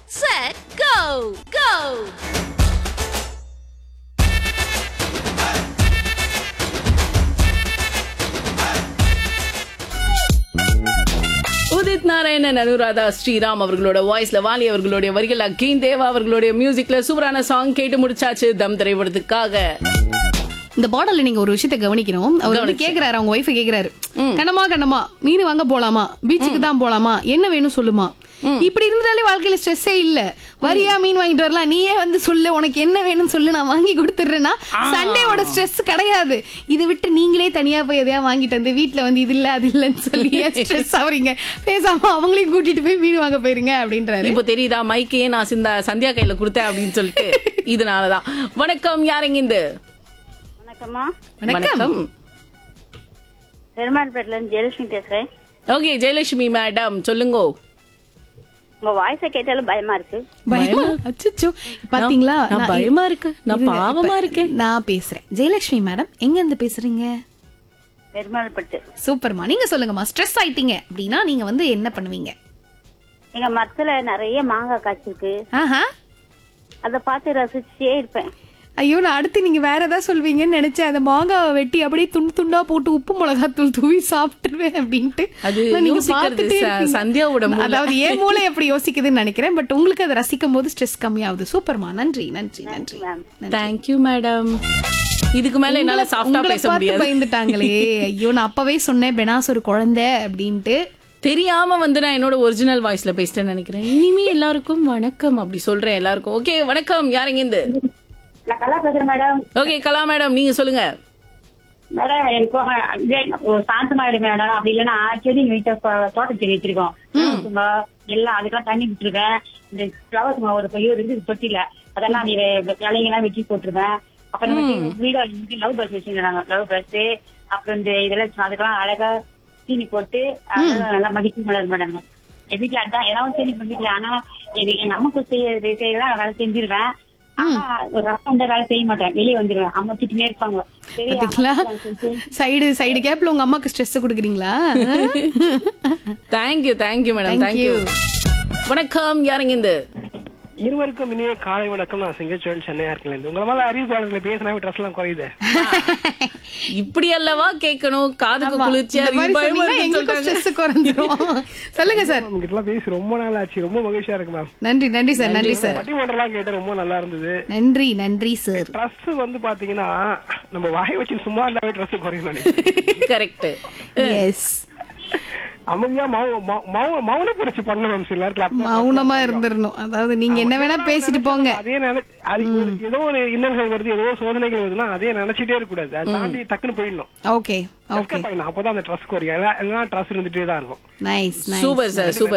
set, go, go! Udit Narayanan Anuradha Sriram அவர்களோட வாய்ஸ்ல வாலி அவர்களுடைய வரிகள் அகீன் தேவா அவர்களுடைய மியூசிக்ல சூப்பரான சாங் கேட்டு முடிச்சாச்சு தம் திரைப்படத்துக்காக இந்த பாடல்ல நீங்க ஒரு விஷயத்தை கவனிக்கணும் அவர் வந்து கேக்குறாரு அவங்க ஒய்ஃபை கேக்குறாரு கண்ணமா கண்ணமா மீன் வாங்க போலாமா பீச்சுக்கு தான் போலாமா என்ன வேணும் சொல்லுமா இப்படி இருந்தாலே வாழ்க்கையில ஸ்ட்ரெஸ்ஸே இல்ல வரியா மீன் வாங்கிட்டு வரலாம் நீயே வந்து சொல்லு உனக்கு என்ன வேணும்னு சொல்லு நான் வாங்கி கொடுத்துறேன்னா சண்டேவோட ஸ்ட்ரெஸ் கிடையாது இது விட்டு நீங்களே தனியா போய் எதையா வாங்கிட்டு வந்து வீட்ல வந்து இது இல்ல அது இல்லன்னு சொல்லி ஸ்ட்ரெஸ் ஆவறீங்க பேசாம அவங்களையும் கூட்டிட்டு போய் மீன் வாங்க போயிருங்க அப்படின்றாரு இப்போ தெரியுதா மைக்கையே நான் சிந்தா சந்தியா கையில கொடுத்தேன் அப்படின்னு சொல்லிட்டு இதனாலதான் வணக்கம் யாருங்க இந்த வணக்கம்மா வணக்கம் பெருமாள்பேட்டில இருந்து ஜெயலட்சுமி பேசுறேன் ஓகே ஜெயலட்சுமி மேடம் சொல்லுங்க உங்க வாய்ஸ கேட்டாலும் பயமா இருக்கு பயமா அச்சச்சோ பாத்தீங்களா நான் நான் பயமா இருக்கு நான் இருங்க, பாவமா இப்ப இருக்கேன் நான் பேசுறேன் ஜெயலட்சுமி மேடம் எங்க இருந்து பேசுறீங்க பெருமாள்பட்டு சூப்பர்மா நீங்க சொல்லுங்கம்மா ஸ்ட்ரெஸ் ஆயிட்டீங்க அப்படின்னா நீங்க வந்து என்ன பண்ணுவீங்க எங்க மரத்துல நிறைய மாங்காய் காய்ச்சிருக்கு ஆஹா அதை பார்த்து ரசிச்சே இருப்பேன் ஐயோ நான் அடுத்து நீங்க வேற ஏதாவது சொல்வீங்கன்னு நினைச்சேன் அந்த மாங்காவை வெட்டி அப்படியே துண்டு துண்டா போட்டு உப்பு மிளகாத்தூள் தூவி சாப்பிட்டுருவேன் அப்படின்ட்டு அது ஆனா நீங்க யோசிக்கிறது பார்த்துட்டே ச- இருப்பீங்க. சந்தியாவோட மூளை. அதாவது ஏன் மூளை எப்படி யோசிக்குதுன்னு நினைக்கிறேன் பட் உங்களுக்கு அதை ரசிக்கும் போது ஸ்ட்ரெஸ் கம்மியாகுது சூப்பர்மா நன்றி நன்றி நன்றி மேம் தேங்க்யூ மேடம் இதுக்கு மேல என்னால சாஃப்டா உங்களை பேச பார்த்து முடியாது பயந்துட்டாங்களே ஐயோ நான் அப்பவே சொன்னேன் பெனாஸ் ஒரு குழந்தை அப்படின்ட்டு தெரியாம வந்து நான் என்னோட ஒரிஜினல் வாய்ஸ்ல பேசிட்டேன்னு நினைக்கிறேன் இனிமே எல்லாருக்கும் வணக்கம் அப்படி சொல்றேன் எல்லாருக்கும் ஓகே வணக்கம் யாருங்க இந்த நான் நல்லா பேசுறேன் மேடம் ஓகே கலா மேடம் நீங்க சொல்லுங்க மேடம் எனக்கு இதே ஒரு சாந்தமாயிடு மேடம் அப்படி இல்லைன்னா செடி வீட்டை தோட்ட செடி வச்சிருக்கோம் சும்மா எல்லாம் அதுக்கெல்லாம் தண்ணி விட்டுருவேன் இந்த ஃபிளவர்ஸ் ஒரு பையோ இருக்கு தொட்டில அதெல்லாம் நீ இலைங்கெல்லாம் வெட்டி போட்டுருவேன் அப்புறம் வீடு லவ் பஸ் வச்சிருந்தாங்க லவ் பஸ் அப்புறம் இந்த இதெல்லாம் அதுக்கெல்லாம் அழகா தீனி போட்டு அதெல்லாம் நல்லா மதிக்கும் மேடம் மேடம் என் வீட்டுல அதான் ஏதாவது சரி பண்ணிக்கல ஆனா எனக்கு எங்க அம்மாக்கு செய்ய செய்யலாம் வேலை செஞ்சிருவேன் ஆனா ஒரு அப்பா இந்த வேலை செய்ய மாட்டேன் வெளியே வந்துருவேன் அம்மா திட்டினே இருப்பாங்க சரி பாத்தீங்களா சைடு சைடு கேப்ல உங்க அம்மாக்கு ஸ்ட்ரெஸ் கொடுக்குறீங்களா thank you thank you madam Thank thank you you. வணக்கம் யாருங்க இந்த இருவருக்கும் இனிய காலை வணக்கம் நான் சிங்கச்சோழன் சென்னையா இருக்கேன் உங்களை மேல அறிவிப்பாளர்களை பேசினா ட்ரெஸ் எல்லாம் குறையுது இப்படி அல்லவா கேட்கணும் காதுக்கு ஆமா. குளிர்ச்சியா இந்த மாதிரி இருக்கு, பயமா சொன்னீங்கன்னா இருக்குன்னு எங்களுக்கும் சொல்றாங்க. stress குறைஞ்சிரும். சொல்லுங்க சார் உங்ககிட்ட எல்லாம் பேசி ரொம்ப நாள் ஆச்சு ரொம்ப மகிழ்ச்சியா இருக்கு மேம் நன்றி நன்றி சார் நன்றி சார் பட்டிமன்றம்லாம் கேட்டு ரொம்ப நல்லா இருந்தது நன்றி நன்றி சார் ட்ரெஸ் வந்து பாத்தீங்கன்னா நம்ம வாய் வச்சு சும்மா இருந்தாவே ட்ரெஸ் குறையும் நினைக்கிறேன் கரெக்ட் எஸ் அமைதியா மௌ- மௌ- மௌ- மௌன புரட்சி பண்ணணும் மேம் சில நேரத்துல அப்ப- மௌனமா இருந்துடணும் அதாவது நீங்க என்ன வேணா பேசிட்டு போங்க அதே நினை அது ஒரு- ஏதோ ஒரு இன்னல்கள் வருது ஏதோ சோதனைகள் வருதுன்னா அதே நினைச்சிட்டே இருக்க கூடாது அதை தாண்டி டக்குன்னு போயிடணும் ஓகே ஓகே Escape ஆயிடணும். அப்பதான் அந்த ட்ரெஸ் குறையும் இல்லைன்னா ட்ரெஸ் இருந்துட்டே தான் இருக்கும் nice nice super sir super